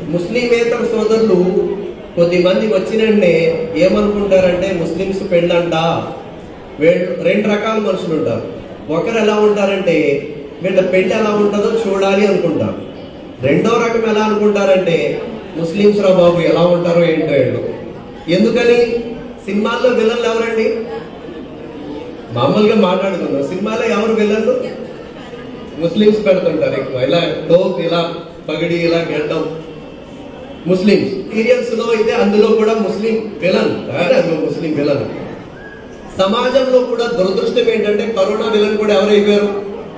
ముస్లిమేతర సోదరులు కొద్దిమంది వచ్చినంటే ఏమనుకుంటారంటే ముస్లిమ్స్ పెళ్ళంట వీళ్ళు రెండు రకాల మనుషులు ఉంటారు ఒకరు ఎలా ఉంటారంటే వీళ్ళ పెళ్ళి ఎలా ఉంటుందో చూడాలి అనుకుంటారు రెండో రకం ఎలా అనుకుంటారంటే ముస్లిమ్స్ రా బాబు ఎలా ఉంటారో ఏంటో వీళ్ళు ఎందుకని సినిమాల్లో విలన్లు ఎవరండి మామూలుగా మాట్లాడుతున్నాం సినిమాలో ఎవరు విలన్లు ముస్లిమ్స్ పెడుతుంటారు ఎక్కువ ఇలా టోప్ ఇలా పగిడి ఇలా గడ్డం ముస్లిమ్స్ సీరియల్స్ లో అయితే అందులో కూడా ముస్లిం విలన్ అదే అందులో ముస్లిం విలన్ సమాజంలో కూడా దురదృష్టం ఏంటంటే కరోనా విలన్ కూడా ఎవరైపోయారు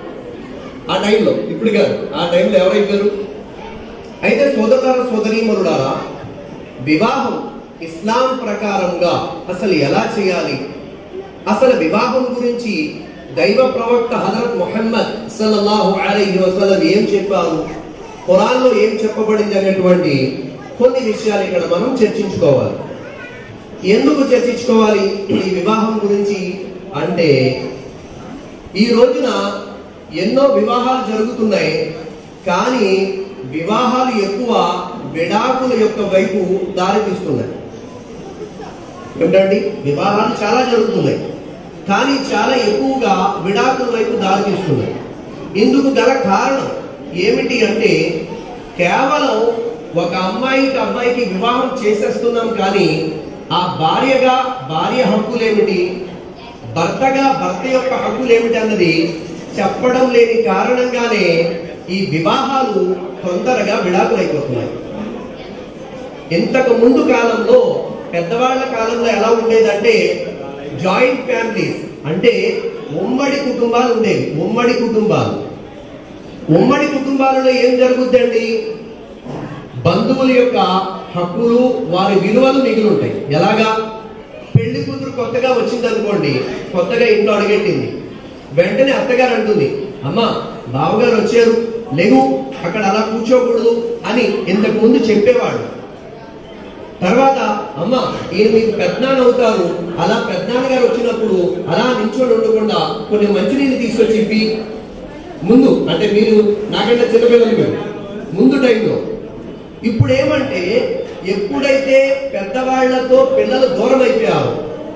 ఆ టైంలో ఇప్పుడు కాదు ఆ టైంలో ఎవరైపోయారు అయితే సోదరులారా సోదరీమరులారా వివాహం ఇస్లాం ప్రకారంగా అసలు ఎలా చేయాలి అసలు వివాహం గురించి దైవ ప్రవక్త హజరత్ ముహమ్మద్ సల్లల్లాహు అలైహి వసల్లం ఏం చెప్పారు ఖురాన్లో ఏం చెప్పబడింది అనేటువంటి కొన్ని విషయాలు ఇక్కడ మనం చర్చించుకోవాలి ఎందుకు చర్చించుకోవాలి ఈ వివాహం గురించి అంటే ఈ రోజున ఎన్నో వివాహాలు జరుగుతున్నాయి కానీ వివాహాలు ఎక్కువ విడాకుల యొక్క వైపు దారితీస్తున్నాయి ఏమిటండి వివాహాలు చాలా జరుగుతున్నాయి కానీ చాలా ఎక్కువగా విడాకుల వైపు దారితీస్తున్నాయి ఇందుకు గల కారణం ఏమిటి అంటే కేవలం ఒక అమ్మాయికి అబ్బాయికి వివాహం చేసేస్తున్నాం కానీ ఆ భార్యగా భార్య హక్కులేమిటి భర్తగా భర్త యొక్క హక్కులేమిటి అన్నది చెప్పడం లేని కారణంగానే ఈ వివాహాలు తొందరగా విడాకులైపోతున్నాయి ఇంతకు ముందు కాలంలో పెద్దవాళ్ల కాలంలో ఎలా ఉండేదంటే జాయింట్ ఫ్యామిలీస్ అంటే ఉమ్మడి కుటుంబాలు ఉండేవి ఉమ్మడి కుటుంబాలు ఉమ్మడి కుటుంబాలలో ఏం జరుగుద్దండి బంధువుల యొక్క హక్కులు వారి విలువలు మిగిలి ఉంటాయి ఎలాగా పెళ్లి కూతురు కొత్తగా వచ్చింది అనుకోండి కొత్తగా ఇంట్లో అడిగెట్టింది వెంటనే అత్తగారు అంటుంది అమ్మా బావగారు వచ్చారు లేవు అక్కడ అలా కూర్చోకూడదు అని ఇంతకు ముందు చెప్పేవాడు తర్వాత అమ్మ ఈయన మీకు పెద్దనాన్న అవుతారు అలా పెద్దనాన్న గారు వచ్చినప్పుడు అలా నించొని ఉండకుండా కొన్ని మంచినీళ్ళు తీసుకొచ్చి ఇప్పి ముందు అంటే మీరు నాకంటే చిన్నపిల్లలు మీరు ముందు టైంలో ఇప్పుడు ఏమంటే ఎప్పుడైతే పెద్దవాళ్లతో పిల్లలు దూరం అయిపోయారు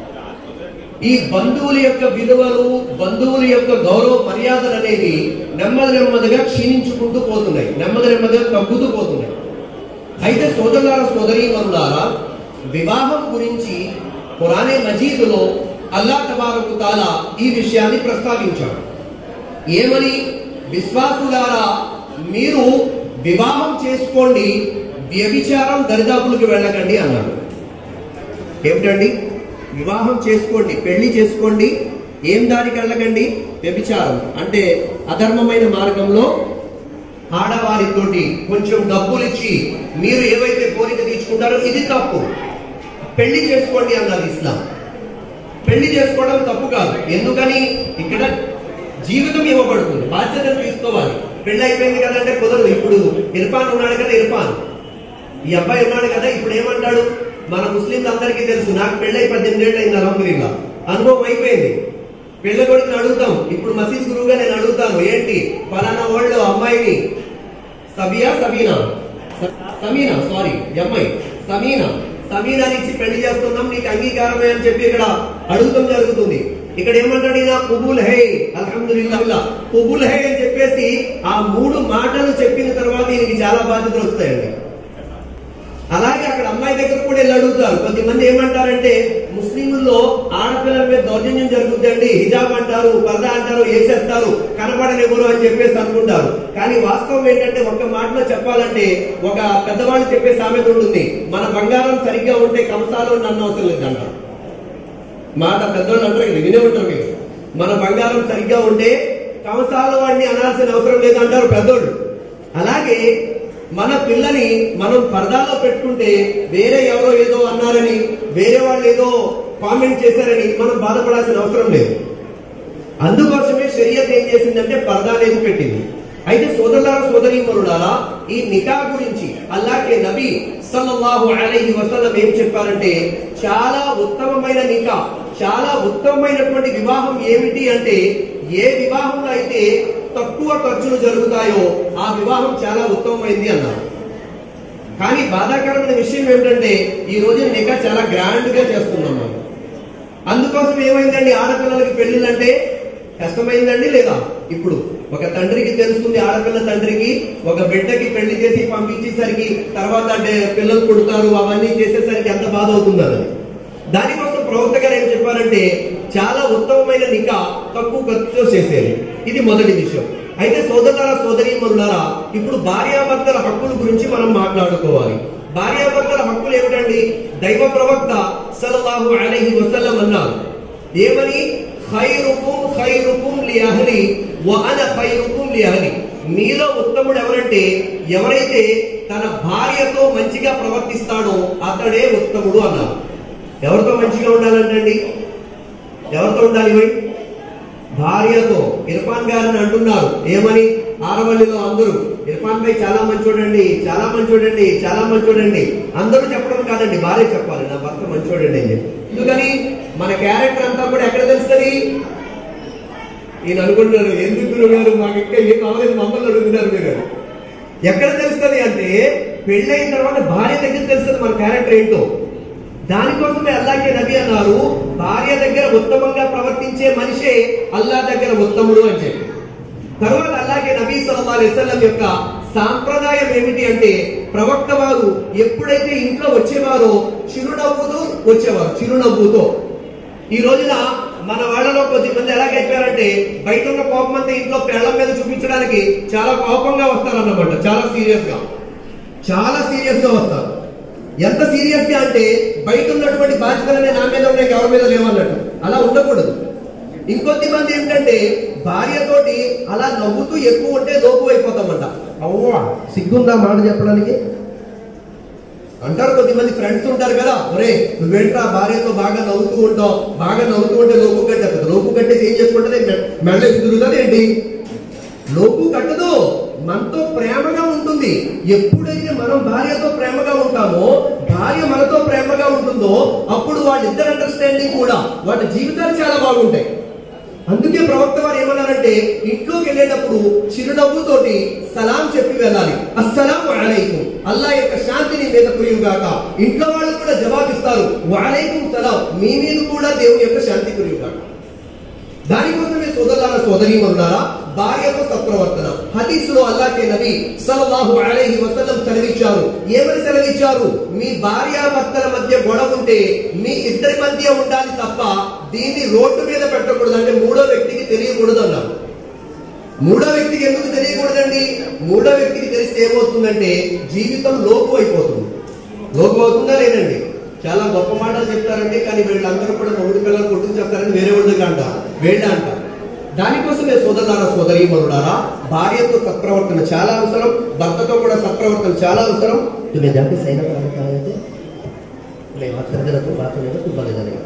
ఈ బంధువుల యొక్క విలువలు బంధువుల యొక్క గౌరవ మర్యాదలు అనేవి నెమ్మది నెమ్మదిగా క్షీణించుకుంటూ పోతున్నాయి నెమ్మది నెమ్మదిగా తగ్గుతూ పోతున్నాయి అయితే సోదరులారా సోదరీమణులారా వివాహం గురించి పురాణే మజీదులో అల్లా తబారకు తాలా ఈ విషయాన్ని ప్రస్తావించాడు ఏమని విశ్వాసులారా మీరు వివాహం చేసుకోండి వ్యభిచారం దరిదాపులకు వెళ్ళకండి అన్నాడు ఏమిటండి వివాహం చేసుకోండి పెళ్లి చేసుకోండి ఏం దానికి వెళ్ళకండి వ్యభిచారం అంటే అధర్మమైన మార్గంలో ఆడవారితోటి కొంచెం డబ్బులు ఇచ్చి మీరు ఏవైతే కోరిక తీర్చుకుంటారో ఇది తప్పు పెళ్లి చేసుకోండి అన్నది ఇస్లాం పెళ్లి చేసుకోవడం తప్పు కాదు ఎందుకని ఇక్కడ జీవితం ఇవ్వబడుతుంది బాధ్యతను తీసుకోవాలి పెళ్లి అయిపోయింది కదంటే కుదరదు ఇప్పుడు ఇర్ఫాన్ ఉన్నాడు కదా ఇర్ఫాన్ ఈ అబ్బాయి ఉన్నాడు కదా ఇప్పుడు ఏమంటాడు మన ముస్లింలు అందరికీ తెలుసు నాకు పెళ్ళై పద్దెనిమిది ఏళ్ళు అయింది అలహందుల్లా అనుభవం అయిపోయింది పెళ్ళ కొడుకుని అడుగుతాం ఇప్పుడు మసీద్ గురువుగా నేను అడుగుతాను ఏంటి ఫలానా వాళ్ళు అమ్మాయిని సబియా సబీనా స- సమీనా సారీ అమ్మాయి సమీనా సమీనాని ఇచ్చి పెళ్లి చేస్తున్నాం నీకు అంగీకారమే అని చెప్పి ఇక్కడ అడుగుతాం జరుగుతుంది ఇక్కడ ఏమంటాడు ఈయన కుబుల్ హే అల్హమ్దుల్లా కుబుల్ హే అని చెప్పేసి ఆ మూడు మాటలు చెప్పిన తర్వాత ఈయనకి చాలా బాధ్యతలు వస్తాయండి అలాగే అక్కడ అమ్మాయి దగ్గర కూడా వెళ్ళి అడుగుతారు కొంతమంది ఏమంటారంటే ముస్లింల్లో ఆడపిల్లల మీద దౌర్జన్యం జరుగుతుందండి హిజాబ్ అంటారు పర్దా అంటారు వేసేస్తారు కనపడనివ్వరు అని చెప్పేసి అనుకుంటారు కానీ వాస్తవం ఏంటంటే ఒక్క మాటలో చెప్పాలంటే ఒక పెద్దవాళ్ళు చెప్పే సామెత ఉంటుంది మన బంగారం సరిగ్గా ఉంటే కంసాలు నన్ను అవసరం లేదంటారు మాట పెద్దవాళ్ళు అంటారు కదా వినే ఉంటారు మీరు మన బంగారం సరిగ్గా ఉంటే కంసాలు వాడిని అనాల్సిన అవసరం లేదంటారు పెద్దోళ్ళు అలాగే మన పిల్లని మనం పరదాలో పెట్టుకుంటే వేరే ఎవరో ఏదో అన్నారని వేరే వాళ్ళు ఏదో కామెంట్ చేశారని మనం బాధపడాల్సిన అవసరం లేదు అందుకోసమే షరియత్ ఏం చేసిందంటే పరదా అనేది పెట్టింది అయితే సోదరులారా సోదరీమరులారా ఈ నికా గురించి అల్లాకే నబీ సల్లల్లాహు అలైహి వసల్లం ఏం చెప్పారంటే చాలా ఉత్తమమైన నికా చాలా ఉత్తమమైనటువంటి వివాహం ఏమిటి అంటే ఏ వివాహంలో అయితే తక్కువ ఖర్చులు జరుగుతాయో ఆ వివాహం చాలా ఉత్తమమైంది అన్నారు కానీ బాధాకరమైన విషయం ఏమిటంటే ఈ రోజు నికా చాలా గ్రాండ్ గా చేస్తున్నాం మనం అందుకోసం ఏమైందండి ఆడపిల్లలకి పెళ్లిళ్ళంటే కష్టమైందండి లేదా ఇప్పుడు ఒక తండ్రికి తెలుస్తుంది ఆడపిల్ల తండ్రికి ఒక బిడ్డకి పెళ్లి చేసి పంపించేసరికి తర్వాత అంటే పిల్లలు పుడతారు అవన్నీ చేసేసరికి ఎంత బాధ అవుతుందని దానికోసం ప్రవక్త గారు ఏం చెప్పారంటే చాలా ఉత్తమమైన నికా తక్కువ ఖర్చుతో చేసేది ఇది మొదటి విషయం అయితే సోదరులారా సోదరీమణులారా ఇప్పుడు భార్యాభర్తల హక్కుల గురించి మనం మాట్లాడుకోవాలి భార్యాభర్తల హక్కులు ఏమిటండి దైవ ప్రవక్త సల్లల్లాహు అలైహి వసల్లం అన్నారు ఏమని ఖైరుకుం ఖైరుకుం లి అహ్లి వ అన ఖైరుకుం లి అహ్లి మీలో ఉత్తముడు ఎవరంటే ఎవరైతే తన భార్యతో మంచిగా ప్రవర్తిస్తాడో అతడే ఉత్తముడు అన్నారు ఎవరితో మంచిగా ఉండాలంటండి ఎవరితో ఉండాలి ఇవి? భార్యతో ఇర్ఫాన్ గారిని అంటున్నారు ఏమని ఆరవల్లిలో అందరూ ఇర్ఫాన్ భాయ్ చాలా మంచోడండి చాలా మంచోడండి చాలా మంచోడండి అందరూ చెప్పడం కాదండి భార్య చెప్పాలి నా భర్త మంచోడండి అని చెప్పి ఎందుకని మన క్యారెక్టర్ అంతా కూడా ఎక్కడ తెలుస్తుంది ఈయన అనుకుంటున్నారు ఎందుకు గురువు గారు మాకు ఇంకా ఏం కావాలని మమ్మల్ని అడుగుతున్నారు మీరు ఎక్కడ తెలుస్తుంది అంటే పెళ్ళైన తర్వాత భార్య దగ్గర తెలుస్తుంది మన క్యారెక్టర్ ఏంటో దానికోసమే అల్లాకే నబి అన్నారు భార్య దగ్గర ఉత్తమంగా ప్రవర్తించే మనిషే అల్లా దగ్గర ఉత్తముడు అని చెప్పి తర్వాత అల్లాగే నబీ సల్లల్లాహు అలైహి వసల్లం యొక్క సాంప్రదాయం ఏమిటి అంటే ప్రవక్త వారు ఎప్పుడైతే ఇంట్లో వచ్చేవారో చిరునవ్వుతో వచ్చేవారు చిరునవ్వుతో ఈ రోజున మన వాళ్ళలో కొద్ది మంది ఎలాగైపోయారంటే బయట ఉన్న కోపం అంతా ఇంట్లో పెళ్లం మీద చూపించడానికి చాలా కోపంగా వస్తారన్నమాట చాలా సీరియస్ గా చాలా సీరియస్ గా వస్తారు ఎంత సీరియస్ గా అంటే బయట ఉన్నటువంటి బాధ్యతలనే నా మీద ఉన్నాయి ఎవరి మీద లేవన్నట్టు అలా ఉండకూడదు ఇంకొద్ది మంది ఏంటంటే భార్యతోటి అలా నవ్వుతూ ఎక్కువ ఉంటే లోపు అయిపోతామంట అవ్వా సిగ్గుందా మాట చెప్పడానికి అంటారు కొద్దిమంది ఫ్రెండ్స్ ఉంటారు కదా ఒరే నువ్వేంట్రా భార్యతో బాగా నవ్వుతూ ఉంటావు బాగా నవ్వుతూ ఉంటే లోపు కట్టదు లోపు కట్టేసి ఏం చేసుకుంటుంది మెడ ఎదురుతుంది ఏంటి లోపు కట్టదు మనతో ప్రేమగా ఉంటుంది ఎప్పుడైతే మనం భార్యతో ప్రేమగా ఉంటామో భార్య మనతో ప్రేమగా ఉంటుందో అప్పుడు వాళ్ళిద్దరు అండర్స్టాండింగ్ కూడా వాళ్ళ జీవితాలు చాలా బాగుంటాయి అందుకే ప్రవక్త వారు ఏమన్నారంటే ఇంట్లోకి వెళ్ళేటప్పుడు చిరునవ్వుతోటి సలాం చెప్పి వెళ్ళాలి అస్సలాం అలైకుం అల్లా యొక్క శాంతిని మీద కురియుగాక ఇంట్లో వాళ్ళు కూడా జవాబిస్తారు వాలైకుం సలాం మీ మీద కూడా దేవుని యొక్క శాంతి కురియుగాక దానికోసమే సోదరులారా సోదరి ఉన్నారా భార్యతో సత్ప్రవర్తన హదీసులో అల్లాకే నబీ సల్లల్లాహు అలైహి వసల్లం సెలవిచ్చారు ఏమని సెలవిచ్చారు మీ భార్యాభర్తల మధ్య గొడవ ఉంటే మీ ఇద్దరి మధ్య ఉండాలి తప్ప దీన్ని రోడ్డు మీద పెట్టకూడదు అంటే మూడో వ్యక్తికి తెలియకూడదు అన్నారు మూడో వ్యక్తికి ఎందుకు తెలియకూడదండి మూడో వ్యక్తికి తెలిస్తే ఏమవుతుందంటే జీవితం లోపు అయిపోతుంది లోపు అవుతుందా లేదండి చాలా గొప్ప మాటలు చెప్తారండి కానీ వీళ్ళందరూ కూడా మొగుడు పిల్లలు కొట్టుకు చెప్తారని వేరే వాళ్ళకి అంట వేళ్ళ అంట దానికోసమే సోదరులారా సోదరి మనులారా భార్యతో సత్ప్రవర్తన చాలా అవసరం భర్తతో కూడా సత్ప్రవర్తన చాలా అవసరం तुम्हें जाके सही ना कराना चाहते मैं बात कर देना तो बात होने तू बने जाने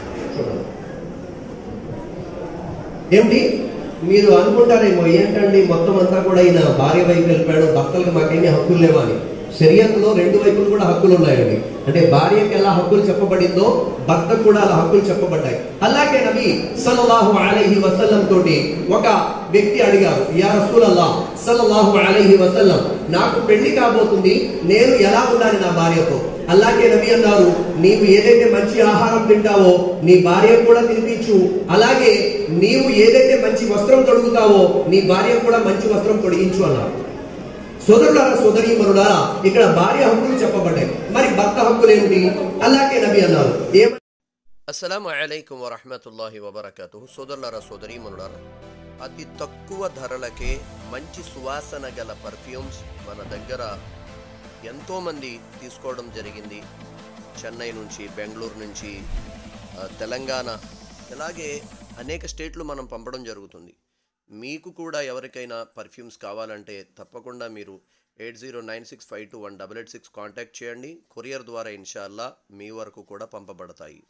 ఏమిటి మీరు అనుకుంటారేమో ఏంటండి మొత్తం అంతా కూడా ఈయన భార్య వైపు వెళ్ళిపోయాడు భర్తలకు మాకేమీ హక్కులు లేవా అని శరీరత్లో రెండు వైపులు కూడా హక్కులు ఉన్నాయండి అంటే భార్యకి ఎలా హక్కులు చెప్పబడిందో భర్తకు కూడా అలా హక్కులు చెప్పబడ్డాయి అలాగే నబీ సల్లల్లాహు అలైహి వసల్లం తోటి ఒక వ్యక్తి అడిగారు యా రసూలల్లా సల్లల్లాహు అలైహి వసల్లం నాకు పెళ్లి కాబోతుంది నేను ఎలా ఉండాలి నా భార్యతో అలాగే నబీ అన్నారు నీవు ఏదైతే మంచి ఆహారం తింటావో నీ భార్య కూడా తినిపించు అలాగే నీవు ఏదైతే మంచి వస్త్రం తొడుగుతావో నీ భార్య కూడా మంచి వస్త్రం తొడిగించు అన్నారు సోదరులారా సోదరి మరులారా ఇక్కడ భార్య హక్కులు చెప్పబడ్డాయి మరి భర్త హక్కులు ఏమిటి అలాగే నబీ అన్నారు ఏమ అస్సలం అలైకుం వరహమతుల్లాహి వబర్కతు సోదరులారా సోదరీమనులారా అతి తక్కువ ధరలకే మంచి సువాసన గల పర్ఫ్యూమ్స్ మన దగ్గర ఎంతోమంది తీసుకోవడం జరిగింది చెన్నై నుంచి బెంగళూరు నుంచి ఆ, తెలంగాణ ఇలాగే అనేక స్టేట్లు మనం పంపడం జరుగుతుంది మీకు కూడా ఎవరికైనా పర్ఫ్యూమ్స్ కావాలంటే తప్పకుండా మీరు eight zero nine six five two one double eight six contact చేయండి కొరియర్ ద్వారా ఇన్షాల్లా మీ వరకు కూడా పంపబడతాయి